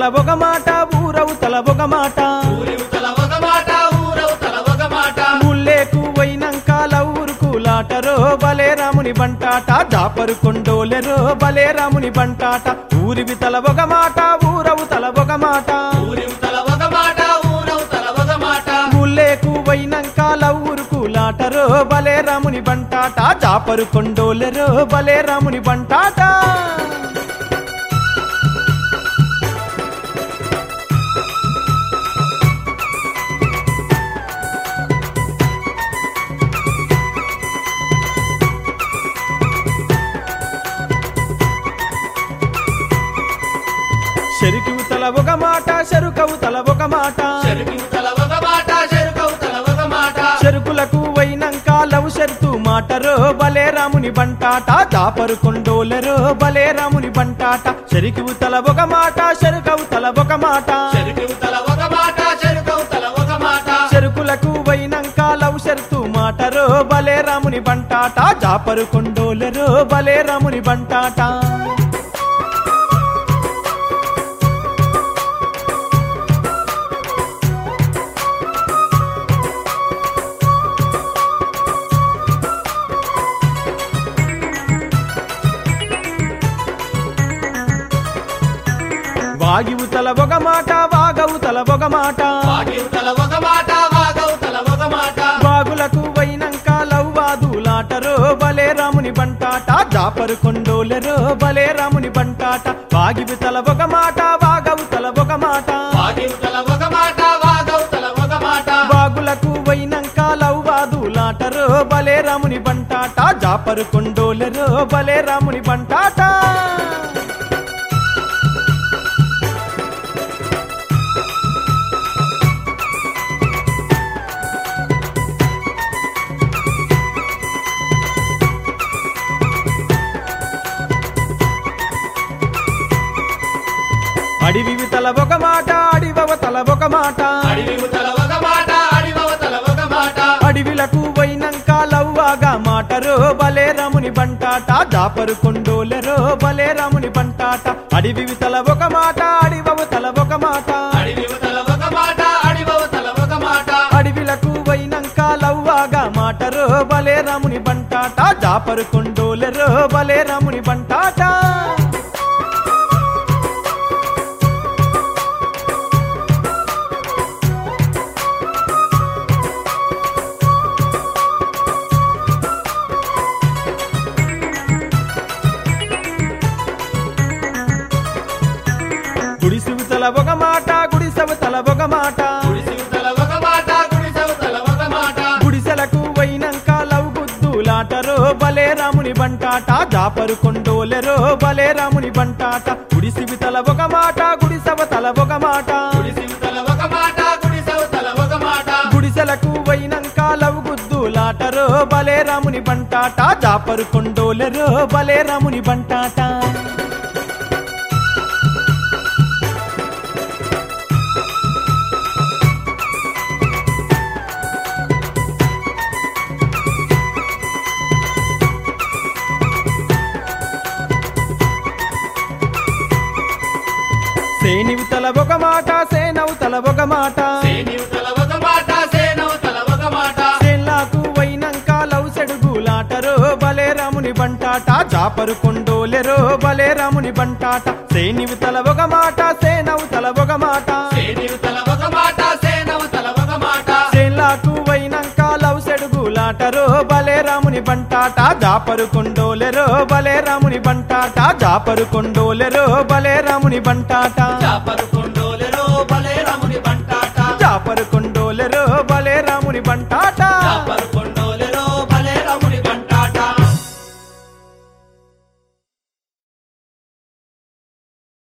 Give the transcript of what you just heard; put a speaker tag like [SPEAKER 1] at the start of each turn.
[SPEAKER 1] ఊరివతల ఒక మాట ఊరవుతల ఒక మాట
[SPEAKER 2] ఊరివతల ఒక మాట ఊరవతల ఒక మాట
[SPEAKER 1] ముల్లేకు పోయినంక లవ్వురుకు లాటరో బలే రాముని బంటాట దాపరు కొండోలెరో బలే రాముని బంటాట ఊరివితల ఒక మాట ఊరవుతల ఒక మాట
[SPEAKER 2] ఊరివతల ఒక మాట ఊరవతల ఒక మాట
[SPEAKER 1] ముల్లేకు పోయినంక లవ్వురుకు లాటరో బలే రాముని బంటాట దాపరు కొండోలెరో బలే రాముని బంటాట చెరుకుతల ఒక మాట చెరుకవుతల ఒక మాట
[SPEAKER 2] చెరుకువతల ఒక మాట చెరుకవతల ఒక మాట
[SPEAKER 1] చెరుకులకు వైనంక లవ్ షర్తు మాటరో బలే రాముని బంటాట దాపరు కొండోలరో బలే రాముని బంటాట చెరుకుతల ఒక మాట చెరుకవుతల ఒక మాట
[SPEAKER 2] చెరుకువతల ఒక మాట చెరుకవతల ఒక మాట
[SPEAKER 1] చెరుకులకు వైనంక లవ్ షర్తు మాటరో బలే రాముని బంటాట దాపరు కొండోలరో బలే రాముని బంటాట వాయువుతల ఒక మాట వాగవుతల ఒక మాట
[SPEAKER 2] వాగివతల ఒక మాట వాగవతల ఒక మాట
[SPEAKER 1] బాగులకు వైనంక లవ్వాదులాటరో బలే రాముని బంటాట దాపరు కొండోలరో బలే రాముని బంటాట వాగివితల ఒక మాట వాగవుతల ఒక మాట
[SPEAKER 2] వాగివతల ఒక మాట వాగవతల ఒక మాట
[SPEAKER 1] బాగులకు వైనంక లవ్వాదులాటరో బలే రాముని బంటాట దాపరు కొండోలరో బలే రాముని బంటాట అడివివితల ఒక మాట అడివవతల ఒక మాట
[SPEAKER 2] అడివివతల ఒక మాట అడివవతల ఒక మాట
[SPEAKER 1] అడవిలకు పోయినంక లవ్వాగా మాటరో బలే రాముని బంటాట దాపరు కొండోలెరో బలే రాముని బంటాట అడవివితల ఒక మాట అడివవతల ఒక మాట
[SPEAKER 2] అడివివతల ఒక మాట అడివవతల ఒక మాట
[SPEAKER 1] అడవిలకు పోయినంక లవ్వాగా మాటరో బలే రాముని బంటాట దాపరు కొండోలెరో బలే రాముని బంటాట గుడిసివుతల ఒక మాట గుడిసవతల ఒక మాట
[SPEAKER 2] గుడిసివతల ఒక మాట గుడిసవతల ఒక మాట
[SPEAKER 1] గుడిసెలకు పోయినంక లవ్ గుద్దులాటరో బలే రాముని బంటాట దాపరు కొండోలెరో బలే రాముని బంటాట గుడిసివితల ఒక మాట గుడిసవతల ఒక మాట
[SPEAKER 2] గుడిసివతల ఒక మాట గుడిసవతల ఒక మాట
[SPEAKER 1] గుడిసెలకు పోయినంక లవ్ గుద్దులాటరో బలే రాముని బంటాట దాపరు కొండోలెరో బలే రాముని బంటాట సేనివుతల ఒక మాట సేనవుతల ఒక మాట
[SPEAKER 2] సేనివతల ఒక మాట సేనవతల ఒక మాట
[SPEAKER 1] సేన్లాకు వైనంక లవ్ సెడుగులాటరో బలే రాముని బంటాట జాపరు కొండోలెరో బలే రాముని బంటాట సేనివుతల ఒక మాట సేనవుతల ఒక మాట
[SPEAKER 2] సేనివతల ఒక మాట సేనవతల ఒక మాట
[SPEAKER 1] సేన్లాకు వైనంక లవ్ సెడుగులాటరో బలే రాముని బంటాట జాపరు కొండోలెరో బలే రాముని బంటాట జాపరు కొండోలెరో బలే రాముని బంటాట
[SPEAKER 2] చాపరు కొండోలెరో బలే రాముని బంటాట
[SPEAKER 1] జాపరు కొండోలెరో బలే రాముని బంటాట